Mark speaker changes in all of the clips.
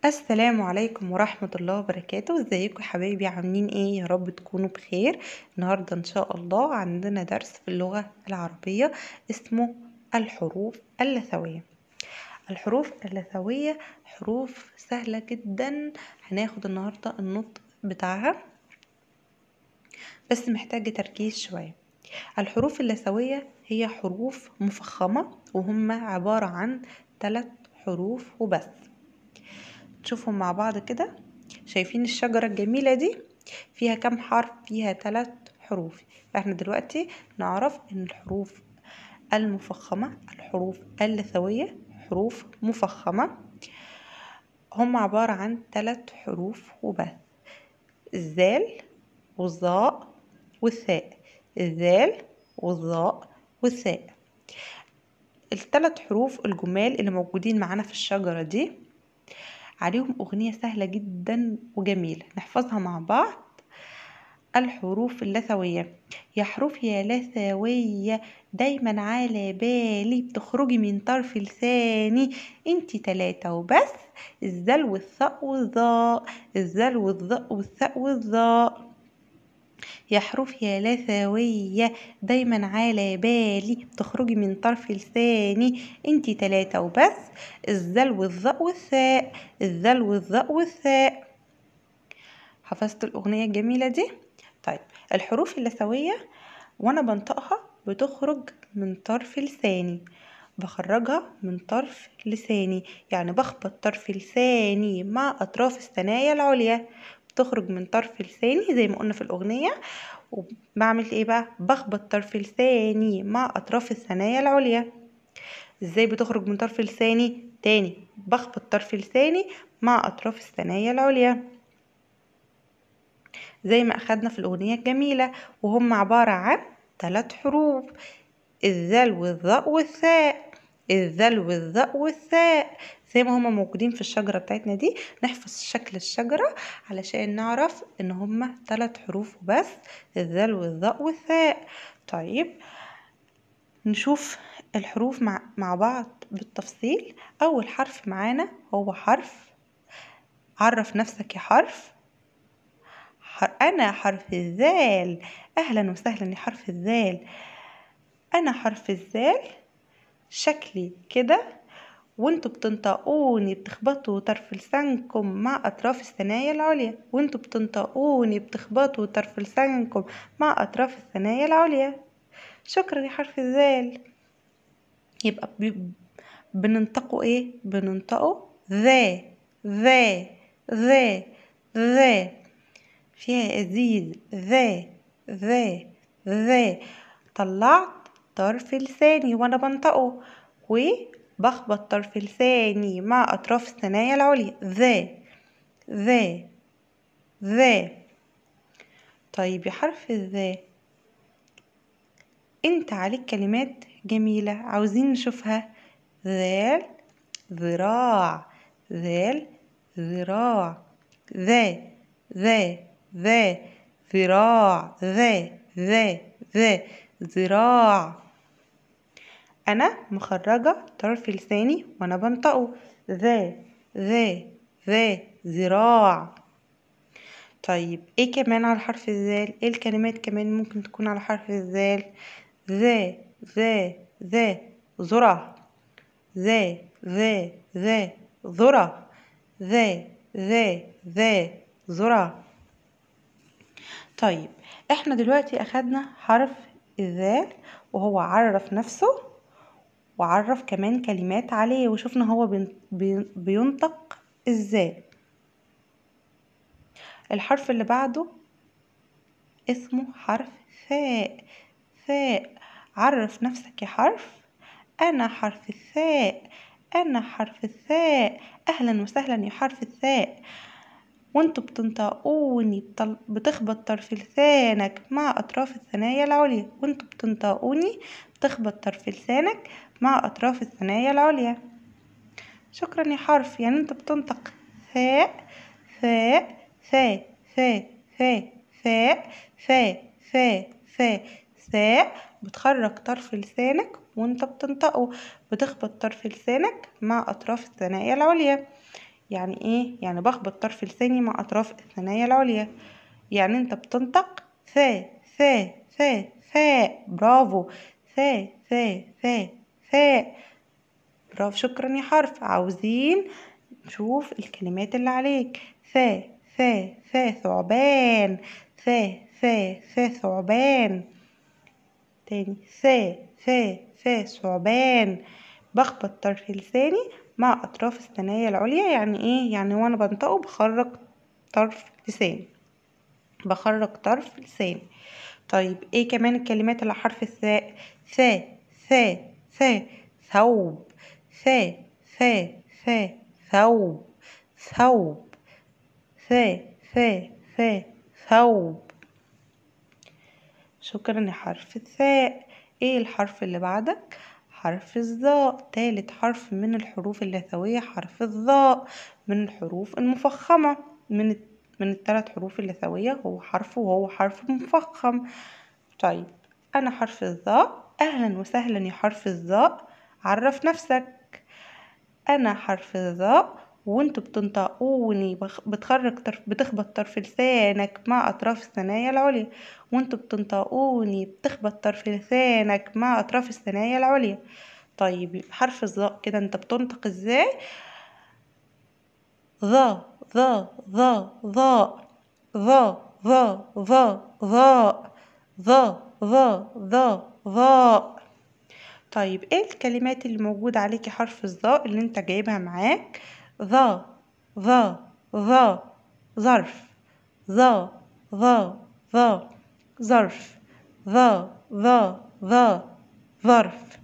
Speaker 1: السلام عليكم ورحمة الله وبركاته ازيكم يا حبايبي عاملين ايه يا رب تكونوا بخير النهاردة ان شاء الله عندنا درس في اللغة العربية اسمه الحروف اللثوية الحروف اللثوية حروف سهلة جدا هناخد النهاردة النطق بتاعها بس محتاجة تركيز شوية الحروف اللثوية هي حروف مفخمة وهم عبارة عن ثلاث حروف وبس نشوفهم مع بعض كده شايفين الشجرة الجميلة دي فيها كم حرف فيها ثلاث حروف احنا دلوقتي نعرف ان الحروف المفخمة الحروف اللثوية حروف مفخمة هم عبارة عن ثلاث حروف وبس الزال والظاء والثاء الذال والظاء والثاء الثلاث حروف الجمال اللي موجودين معانا في الشجرة دي عليهم أغنية سهلة جدا وجميلة نحفظها مع بعض الحروف اللثوية يا حروف يا لثوية دايما على بالي بتخرجي من طرف لساني انتي تلاتة وبس الزل والثاء والظاء الزل والظاء والثاء والظاء يا حروف يا لثوية دايما على بالي بتخرجي من طرف لساني انتي تلاتة وبس الذل والظاء والثاء الذل والظاء والثاء حفظت الأغنية الجميلة دي طيب الحروف اللثوية وانا بنطقها بتخرج من طرف لساني بخرجها من طرف لساني يعني بخبط طرف لساني مع أطراف الثنايا العليا بتخرج من طرف لساني زي ما قلنا في الأغنية وبعمل ايه بقى بخبط طرف لساني مع أطراف الثنايا العليا ازاي بتخرج من طرف لساني تاني بخبط طرف لساني مع أطراف الثنايا العليا زي ما أخدنا في الأغنية الجميلة وهم عبارة عن ثلاث حروف الذال والظاء والثاء الذل والظاء والثاء زي ما هما موجودين في الشجرة بتاعتنا دي نحفظ شكل الشجرة علشان نعرف ان هما ثلاث حروف وبس الذل والظاء والثاء طيب نشوف الحروف مع, مع بعض بالتفصيل اول حرف معانا هو حرف عرف نفسك يا حرف انا حرف الذال اهلا وسهلا يا حرف الذال انا حرف الذال شكلي كده وانتوا بتنطقوني بتخبطوا طرف لسانكم مع اطراف الثنايا العليا وانتوا بتنطقوني بتخبطوا طرف لسانكم مع اطراف الثنايا العليا شكرا يا حرف الذال يبقى بننطقه ايه بننطقه ذا ذا ذا ذا فيها ازيز ذا ذا ذا طلعت طرف لساني وانا بنطقه وبخبط طرف لساني مع اطراف الثنايا العليا ذا ذا ذا طيب يا حرف الذا انت عليك كلمات جميلة عاوزين نشوفها ذال ذراع ذال ذراع ذا ذا ذا ذراع ذا ذا ذا ذراع انا مخرجة طرف لساني وانا بنطقه ذا ذا ذا ذراع طيب ايه كمان على حرف الذال ايه الكلمات كمان ممكن تكون على حرف الذال ذا ذا ذا ذرة ذا ذا ذا ذرة ذا ذا ذا ذرة طيب احنا دلوقتي اخدنا حرف الذال وهو عرف نفسه وعرف كمان كلمات عليه وشفنا هو بينطق ازاي الحرف اللي بعده اسمه حرف ثاء ثاء عرف نفسك يا حرف انا حرف الثاء انا حرف الثاء اهلا وسهلا يا حرف الثاء وانتوا بتنطقوني بتل... بتخبط طرف لسانك مع اطراف الثنايا العليا وانتوا بتنطقوني بتخبط طرف لسانك مع اطراف الثنايا العليا شكرا يا حرف يعني انت بتنطق ثاء ثاء ثاء ثاء ثاء ثاء ثاء ثاء ثاء ثاء بتخرج طرف لسانك وانت بتنطقه بتخبط طرف لسانك مع اطراف الثنايا العليا يعني ايه يعني بخبط طرف لساني مع اطراف الثنايا العليا يعني انت بتنطق ثا ثا ثا ثاء برافو ثا ثا ثا ثاء برافو شكرا يا حرف عاوزين نشوف الكلمات اللي عليك ثا ثا ثا ثعبان ثا ثا ثا ثعبان تاني ثا ثا ثا ثعبان بخبط طرف لساني مع أطراف الثنايا العليا يعني إيه يعني وأنا بنطقه بخرج طرف لساني بخرج طرف لساني طيب إيه كمان الكلمات اللي حرف الثاء ثا ثا ثا ثوب ثا ثا ثا ثوب ثوب ثا ثا ثا ثوب شكرا يا حرف الثاء ايه الحرف اللي بعدك حرف الظاء تالت حرف من الحروف اللثوية حرف الظاء من الحروف المفخمة من من الثلاث حروف اللثوية هو حرف وهو حرف مفخم طيب أنا حرف الظاء أهلا وسهلا يا حرف الظاء عرف نفسك أنا حرف الظاء وانتوا بتنطقوني بتخرج طرف بتخبط طرف لسانك مع أطراف الثنايا العليا وانتوا بتنطقوني بتخبط طرف لسانك مع أطراف الثنايا العليا طيب حرف الظاء كده انت بتنطق ازاي ظا ظا ظا ظاء ظا ظا ظا ظاء ظا ظا ظا ظاء طيب ايه الكلمات اللي موجودة عليكي حرف الظاء اللي انت جايبها معاك ظا ظا ظا ظرف ظا ظا ظا ظرف ظا ظا ظا ظرف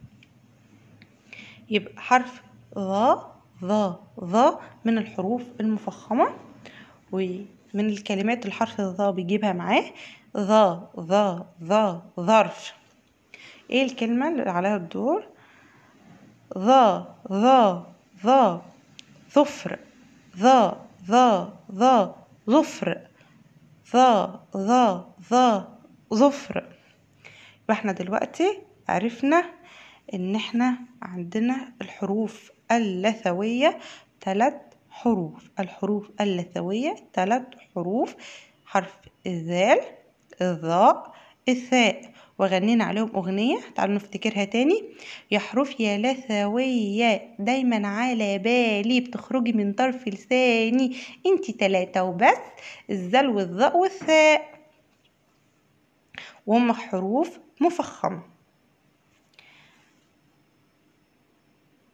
Speaker 1: يبقى حرف ظا ظا ظا من الحروف المفخمة ومن الكلمات الحرف الظا بيجيبها معاه ظا ظا ظا ظرف ايه الكلمة اللي عليها الدور ظا ظا ظا ظفر ظا ظا ظا ظفر ظا ظا ظا ظفر يبقى احنا دلوقتي عرفنا ان احنا عندنا الحروف اللثوية ثلاث حروف الحروف اللثوية ثلاث حروف حرف الذال الظاء الثاء وغنينا عليهم أغنية تعالوا نفتكرها تاني يا حروف يا لثوية دايما على بالي بتخرجي من طرف لساني انتي تلاتة وبس الذال والظاء والثاء وهم حروف مفخمة